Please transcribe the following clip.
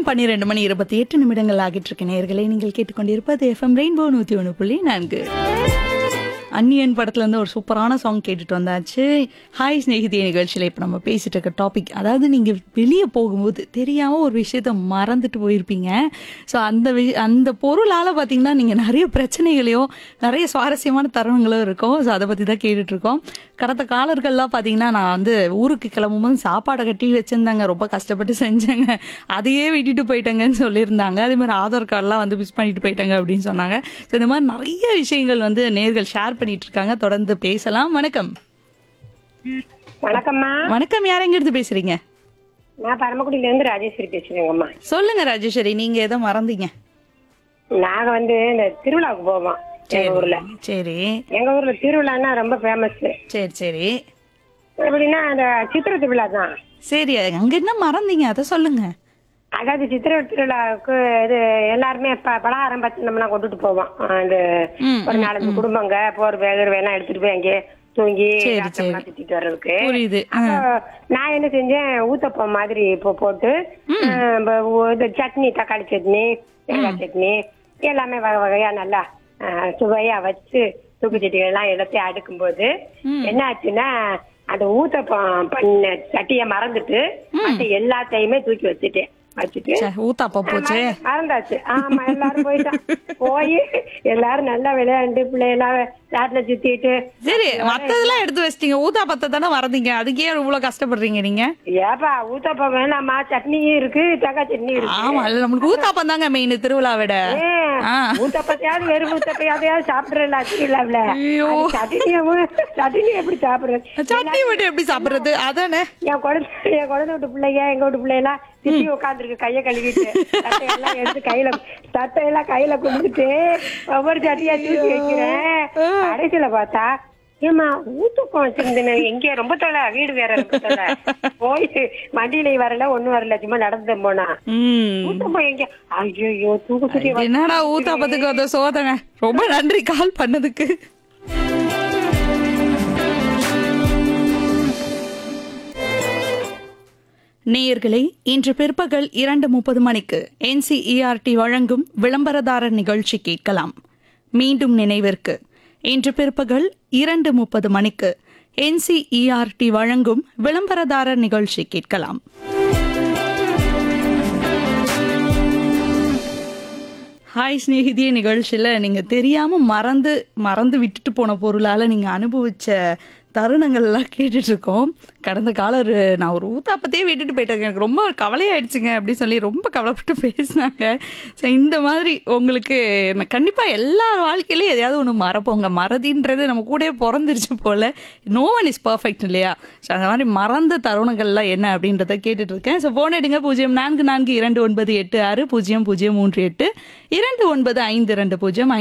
நேரம் பன்னிரெண்டு மணி இருபத்தி எட்டு நிமிடங்கள் ஆகிட்டு இருக்கு நேர்களை நீங்கள் கேட்டுக்கொண்டிருப்பது எஃப்எம் ரெயின்போ நூத்தி ஒன்று புள்ளி நான்கு அன்னியன் படத்துல இருந்து ஒரு சூப்பரான சாங் கேட்டுட்டு வந்தாச்சு ஹாய் ஸ்நேகிதி நிகழ்ச்சியில் இப்போ நம்ம பேசிட்டு இருக்க டாபிக் அதாவது நீங்க வெளியே போகும்போது தெரியாம ஒரு விஷயத்த மறந்துட்டு போயிருப்பீங்க ஸோ அந்த வி- அந்த பொருளால பார்த்தீங்கன்னா நீங்க நிறைய பிரச்சனைகளையும் நிறைய சுவாரஸ்யமான தருணங்களும் இருக்கும் ஸோ அதை பத்தி தான் கேட்டுட்டு இருக்கோம் கடந்த காலர்கள்லாம் பார்த்தீங்கன்னா நான் வந்து ஊருக்கு கிளம்பும்போது சாப்பாடை கட்டி வச்சிருந்தாங்க ரொம்ப கஷ்டப்பட்டு செஞ்சேங்க அதையே விட்டுட்டு போயிட்டேங்கன்னு சொல்லியிருந்தாங்க அதே மாதிரி ஆதார் கார்டெலாம் வந்து மிஸ் பண்ணிட்டு போயிட்டாங்க அப்படின்னு சொன்னாங்க ஸோ இந்த மாதிரி நிறைய விஷயங்கள் வந்து நேர்கள் ஷேர் பண்ணிட்டு இருக்காங்க தொடர்ந்து பேசலாம் வணக்கம் வணக்கம்மா வணக்கம் யாரெங்கிருந்து பேசுறீங்க நான் பரமக்குடியில இருந்து ராஜேஸ்வரி பேசுறேங்கம்மா சொல்லுங்க ராஜேஸ்வரி நீங்க எதை மறந்தீங்க நாங்க வந்து இந்த திருவிழாவுக்கு போவோம் எங்க ஊர்ல சரி எங்க ஊர்ல திருவிழான்னா ரொம்ப ஃபேமஸ் சரி சரி எப்படின்னா அந்த சித்திரை திருவிழா தான் சரி அங்க என்ன மறந்தீங்க அதை சொல்லுங்க அதாவது சித்திரை திருவிழாவுக்கு இது எல்லாருமே ப- பலகாரம் பச்சனம்லாம் கொண்டுட்டு போவோம் அந்த ம், ஒரு நாலஞ்சு குடும்பங்க போர் வேகர் வேணா எடுத்துட்டு போய் அங்கே தூங்கி சரி, ராட்டினம்லாம் சுத்திட்டு வர்றதுக்கு புரியுது அப்போ நான் என்ன செஞ்சேன் ஊத்தப்பம் மாதிரி இப்போ போட்டு அஹ், ப- ஊ- இது சட்னி தக்காளி சட்னி தேங்காய் சட்னி எல்லாமே வகை வகையா நல்லா அஹ், சுவையா வச்சு தூக்குச்சட்டிகள் எல்லாம் எல்லாத்தையும் அடுக்கும்போது என்ன ஆச்சுன்னா அந்த ஊத்தப்பம் பண்ண சட்டியை மறந்துட்டு மத்த எல்லாத்தையுமே தூக்கி வச்சுட்டேன் வச்சுட்டு ச்சே, ஊத்தாப்பா போச்சு மறந்து- மறந்தாச்சு ஆமா எல்லாரும் போயிட்டான் போய் எல்லாரும் நல்லா விளையாண்டு பிள்ளையெல்லாம் ராட்டில சுத்திட்டு சரி மத்ததெல்லாம் எடுத்து வச்சிட்டீங்க ஊத்தாப்பத்தை தானே மறந்தீங்க அதுக்கே இவ்வளவு கஷ்டப்படுறீங்க நீங்க ஏப்பா ஊத்தப்பம் வேணாமா சட்னியும் இருக்கு தேங்காய் சட்னி இருக்கு ஆமா இல்ல நம்மளுக்கு ஊத்தாப்பம் தாங்க மெயின் திருவிழா விட ஏன், ஆ. ஊத்தப்பத்தையாவது வெறும் ஊத்தப்பையாவது சாப்பிடுறல திருவிழாவில ஐயோ. சட்னியும் சட்னி எப்படி சாப்பிடுறது சட்னி மட்டும் எப்படி சாப்பிடுறது அதானே என் குழந்தை என் குழந்தை விட்டு பிள்ளைங்க எங்க வீட்டு பிள்ளைலாம் சுத்தி உட்காந்துருக்கு கைய கழுவிட்டு தட்டையெல்லாம் எடுத்து கையில தட்டையெல்லாம் கையில கொடுத்துட்டு ஒவ்வொரு சட்டியா தூக்கி வைக்கிறேன் கடைசியில பார்த்தா ஏமா ஊத்துப்பம் வச்சிருந்தேன் எங்க ரொம்ப தொலை வீடு வேற ரொம்ப தொலை போய் வண்டியில வரல ஒண்ணும் வரல சும்மா நடந்து போனா ம் ஊத்தப்பம் எங்க ஐயோ தூக்கு சுத்தி என்னடா ஊத்தாப்பத்துக்கு வந்த சோதனை ரொம்ப நன்றி கால் பண்ணதுக்கு நேயர்களே இன்று பிற்பகல் இரண்டு முப்பது மணிக்கு என்சிஇஆர்டி வழங்கும் விளம்பரதாரர் நிகழ்ச்சி கேட்கலாம் மீண்டும் நினைவிற்கு இன்று பிற்பகல் இரண்டு முப்பது மணிக்கு என்சிஇஆர்டி வழங்கும் விளம்பரதாரர் நிகழ்ச்சி கேட்கலாம் ஹாய் ஸ்நேகிதிய நிகழ்ச்சியில் நீங்கள் தெரியாமல் மறந்து மறந்து விட்டுட்டு போன பொருளால் நீங்கள் அனுபவிச்ச தருணங்கள்லாம் கேட்டுட்டு இருக்கோம் கடந்த காலர் நான் ஒரு ஊத்தாப்பத்தையே விட்டுட்டு போயிட்டேங்க எனக்கு ரொம்ப கவலையாயிடுச்சுங்க அப்படின்னு சொல்லி ரொம்ப கவலைப்பட்டு பேசினாங்க ஸோ இந்த மாதிரி உங்களுக்கு கண்டிப்பாக எல்லா வாழ்க்கையிலையும் எதையாவது ஒன்று மறப்போங்க மறதின்றது நம்ம கூடயே பிறந்துருச்சு போல நோ ஒன் இஸ் பர்ஃபெக்ட் இல்லையா ஸோ அந்த மாதிரி மறந்த தருணங்கள்லாம் என்ன அப்படின்றத கேட்டுட்டு இருக்கேன் ஸோ ஃபோன் எடுங்க பூஜ்ஜியம் நான்கு நான்கு இரண்டு ஒன்பது எட்டு ஆறு பூஜ்ஜியம் பூஜ்ஜியம் மூன்று எட்டு இரண்டு ஒன்பது ஐந்து இரண்டு பூஜ்ஜியம்